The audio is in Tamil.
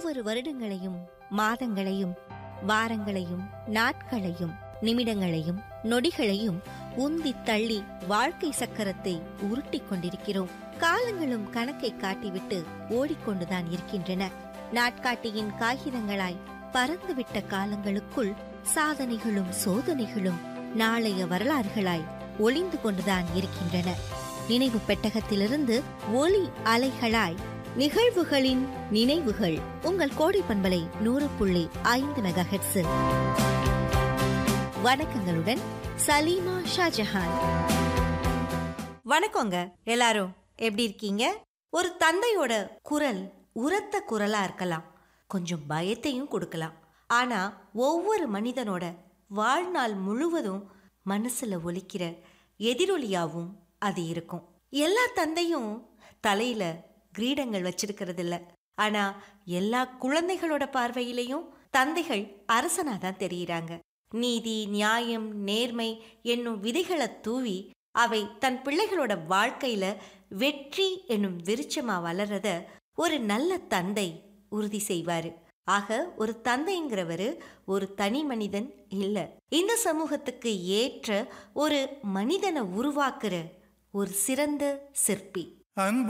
ஒவ்வொரு வருடங்களையும் மாதங்களையும் வாரங்களையும் நாட்களையும் நிமிடங்களையும் நொடிகளையும் உந்தி தள்ளி வாழ்க்கை சக்கரத்தை உருட்டிக் கொண்டிருக்கிறோம் காலங்களும் கணக்கை காட்டிவிட்டு ஓடிக்கொண்டுதான் இருக்கின்றன நாட்காட்டியின் காகிதங்களாய் பறந்துவிட்ட காலங்களுக்குள் சாதனைகளும் சோதனைகளும் நாளைய வரலாறுகளாய் ஒளிந்து கொண்டுதான் இருக்கின்றன நினைவு பெட்டகத்திலிருந்து ஒளி அலைகளாய் நிகழ்வுகளின் நினைவுகள் உங்கள் கோடை பண்பலை நூறு புள்ளி ஐந்து மெகா ஹெட்ஸில் வணக்கங்களுடன் சலீமா ஷாஜஹான் வணக்கங்க எல்லாரும் எப்படி இருக்கீங்க ஒரு தந்தையோட குரல் உரத்த குரலா இருக்கலாம் கொஞ்சம் பயத்தையும் கொடுக்கலாம் ஆனா ஒவ்வொரு மனிதனோட வாழ்நாள் முழுவதும் மனசுல ஒலிக்கிற எதிரொலியாவும் அது இருக்கும் எல்லா தந்தையும் தலையில கிரீடங்கள் வச்சிருக்கிறது இல்ல ஆனா எல்லா குழந்தைகளோட பார்வையிலையும் தந்தைகள் அரசனா தான் தெரியுறாங்க நீதி நியாயம் நேர்மை என்னும் விதைகளை தூவி அவை தன் பிள்ளைகளோட வாழ்க்கையில வெற்றி என்னும் விருட்சமா வளர்றத ஒரு நல்ல தந்தை உறுதி செய்வாரு ஆக ஒரு தந்தைங்கிறவரு ஒரு தனி மனிதன் இல்ல இந்த சமூகத்துக்கு ஏற்ற ஒரு மனிதனை உருவாக்குற ஒரு சிறந்த சிற்பி அன்பு